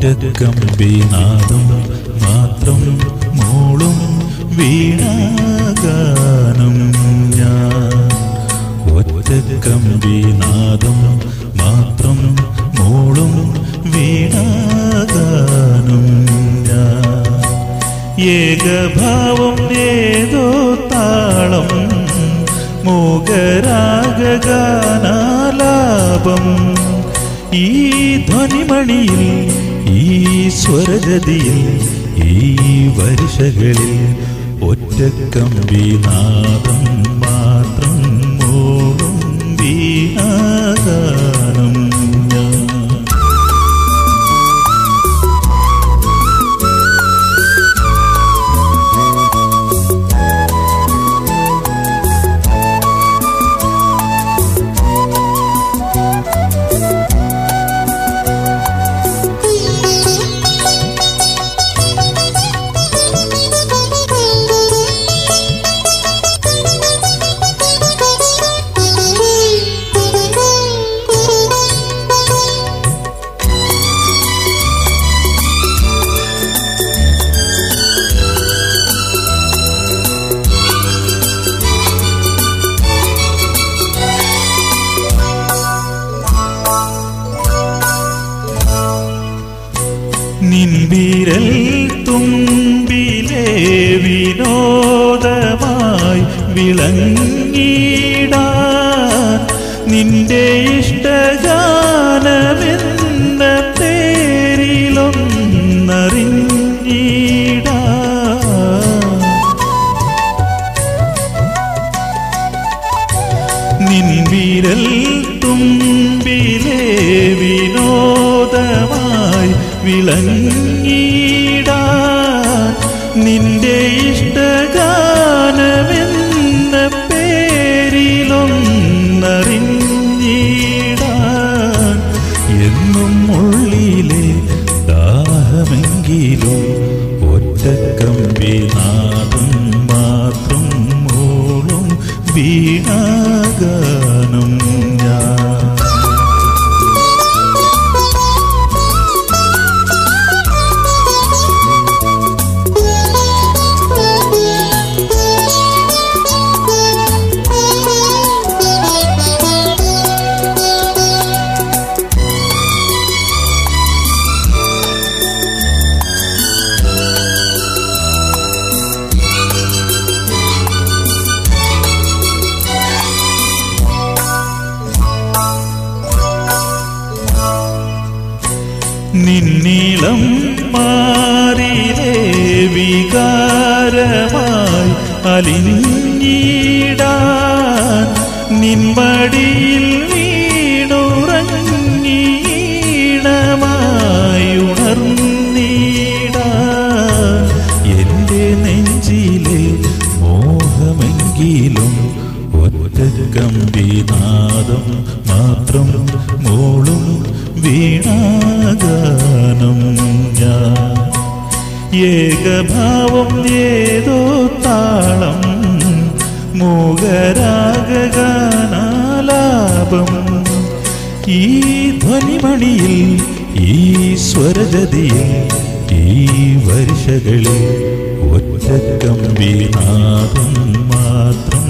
ഒറ്റക്കമ്പിനാദം മാത്രം മൂളും വീണാഗാനം ഞാൻ ഒറ്റക്കമ്പിനാദം മാത്രം മൂളും വീണാഗാനം ഞാൻ ഏകഭാവം ഏതോ താളം മോഗരാഗാനാലാപം ഈ ധ്വനിമണിയിൽ ഈ സ്വരജതിയിൽ ഈ വർഷകളിൽ ഒറ്റക്കമ്പിനാദം മാത്രം മോളും വീണാഗാനം ഞാൻ നിൻവിരൽ തുമ്പിലെ വിനോദമായി വിളങ്ങിടാൻ നിന്റെ ഇഷ്ടഗാനമെന്ന പേരിലൊന്നറിഞ്ഞിടാൻ നിൻവിരൽ തുമ്പിലെ വിനോദമായി വിളങ്ങിടാൻ നിന്റെ ഇഷ്ടഗാനമെന്ന പേരിലൊന്നറിഞ്ഞിടാൻ എന്നും ഉള്ളിലെ ദാഹമെങ്കിലും ഒറ്റക്കമ്പിനാദം മാത്രം മൂളും വീണാഗാനം ഞാൻ നിന്നീളം മാറിലേ വികാരമായി അലിഞ്ഞിടാൻ നിൻമടിയിൽ വീണുറങ്ങീണമായി ഉണർന്നിടാൻ എൻ്റെ നെഞ്ചിലെ മോഹമെങ്കിലും ഒറ്റക്കമ്പിനാദം മാത്രം മോളും വീണാഗാനം ഞാൻ ഏകഭാവം ഏതോ താളം മോഗരാഗാനാലാപം ഈ ധ്വനിമണിയിൽ ഈ സ്വരജതിയിൽ ഈ വർഷകളിൽ ഒറ്റക്കമ്പിനാദം മാത്രം